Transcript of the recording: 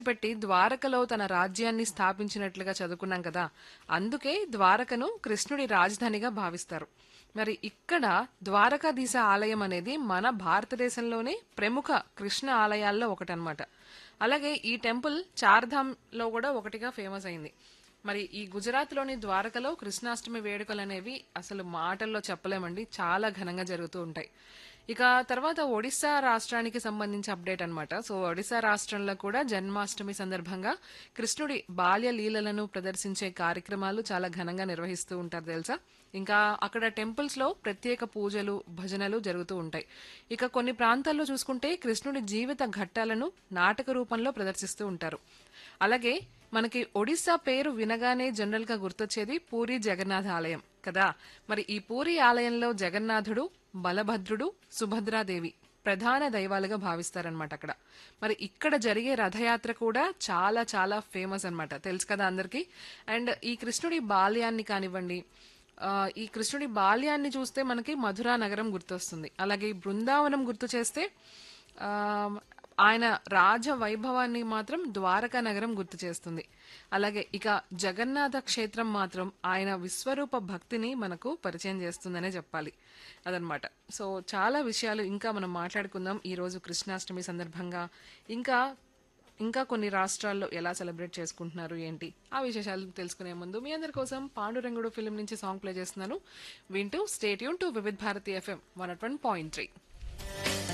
పెట్టి ద్వారకలో తన రాజ్యాన్ని స్థాపించినట్లుగా చదువుకున్నాం కదా అందుకే ద్వారకను కృష్ణుడి రాజధానిగా భావిస్తారు మరి ఇక్కడ ద్వారకాధీశ ఆలయం అనేది మన భారతదేశంలోనే ప్రముఖ కృష్ణ ఆలయాల్లో ఒకటనమాట అలాగే ఈ టెంపుల్ చార్ధామ్ లో కూడా ఒకటిగా ఫేమస్ అయింది మరి ఈ గుజరాత్లోని ద్వారకలో కృష్ణాష్టమి వేడుకలు అనేవి అసలు మాటల్లో చెప్పలేమండి చాలా ఘనంగా జరుగుతూ ఉంటాయి ఇక తర్వాత ఒడిశా రాష్ట్రానికి సంబంధించి అప్డేట్ అన్నమాట సో ఒడిశా రాష్ట్రంలో కూడా జన్మాష్టమి సందర్భంగా కృష్ణుడి బాల్య లీలలను ప్రదర్శించే కార్యక్రమాలు చాలా ఘనంగా నిర్వహిస్తూ ఉంటారు తెలుసా ఇంకా అక్కడ టెంపుల్స్ లో ప్రత్యేక పూజలు భజనలు జరుగుతూ ఉంటాయి ఇక కొన్ని ప్రాంతాల్లో చూసుకుంటే కృష్ణుడి జీవిత ఘట్టాలను నాటక రూపంలో ప్రదర్శిస్తూ ఉంటారు అలాగే మనకి ఒడిశా పేరు వినగానే జనరల్ గా గుర్తొచ్చేది పూరి జగన్నాథ ఆలయం కదా మరి ఈ పూరి ఆలయంలో జగన్నాథుడు బలభద్రుడు సుభద్రాదేవి ప్రధాన దైవాలుగా భావిస్తారనమాట అక్కడ మరి ఇక్కడ జరిగే రథయాత్ర కూడా చాలా చాలా ఫేమస్ అన్నమాట తెలుసు కదా అందరికీ అండ్ ఈ కృష్ణుడి బాల్యాన్ని కానివ్వండి ఆ, ఈ కృష్ణుడి బాల్యాన్ని చూస్తే మనకి మధురా నగరం గుర్తొస్తుంది అలాగే ఈ బృందావనం గుర్తు చేస్తే ఆ, ఆయన రాజ వైభవాన్ని మాత్రం ద్వారకా నగరం గుర్తు చేస్తుంది అలాగే ఇక జగన్నాథ క్షేత్రం మాత్రం ఆయన విశ్వరూప భక్తిని మనకు పరిచయం చేస్తుందనే చెప్పాలి అదనమాట సో చాలా విషయాలు ఇంకా మనం మాట్లాడుకుందాం ఈ రోజు కృష్ణాష్టమి సందర్భంగా ఇంకా ఇంకా కొన్ని రాష్ట్రాల్లో ఎలా సెలబ్రేట్ చేసుకుంటున్నారు ఏంటి ఆ విశేషాలు తెలుసుకునే ముందు మీ అందరి కోసం పాండురంగుడు ఫిల్మ్ నుంచి సాంగ్ ప్లే చేస్తున్నాను వింటూ stay tuned to Vividh Bharati FM one point three